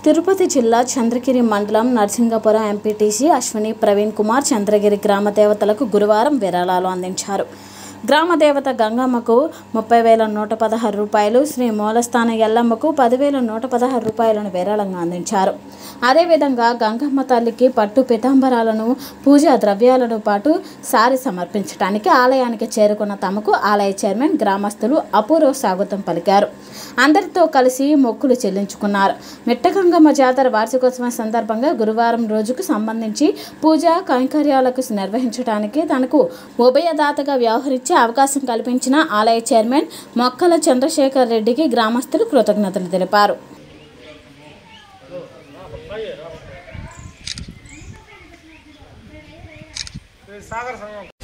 తిరుపతి జిల్లా చంద్రగిరి మండలం నరసింగపురం ఎంపీటీసీ అశ్విని ప్రవీణ్ కుమార్ చంద్రగిరి గ్రామ దేవతలకు గురువారం విరాళాలు అందించారు గ్రామ దేవత గంగమ్మకు ముప్పై వేల నూట పదహారు రూపాయలు శ్రీ మూలస్థాన ఎల్లమ్మకు పదివేల నూట పదహారు రూపాయలను విరాళంగా అందించారు అదేవిధంగా గంగమ్మ తల్లికి పట్టు పితాంబరాలను పూజా ద్రవ్యాలను పాటు సారి సమర్పించడానికి ఆలయానికి చేరుకున్న తమకు ఆలయ చైర్మన్ గ్రామస్తులు అపూర్వ స్వాగతం పలికారు అందరితో కలిసి మొక్కులు చెల్లించుకున్నారు మిట్టగంగమ్మ జాతర వార్షికోత్సవం సందర్భంగా గురువారం రోజుకు సంబంధించి పూజా కైంకర్యాలకు నిర్వహించడానికి తనకు ఉభయదాతగా వ్యవహరించే అవకాశం కల్పించిన ఆలయ చైర్మన్ మొక్కల చంద్రశేఖర్ రెడ్డికి గ్రామస్తులు కృతజ్ఞతలు తెలిపారు సాగర్ సంఘం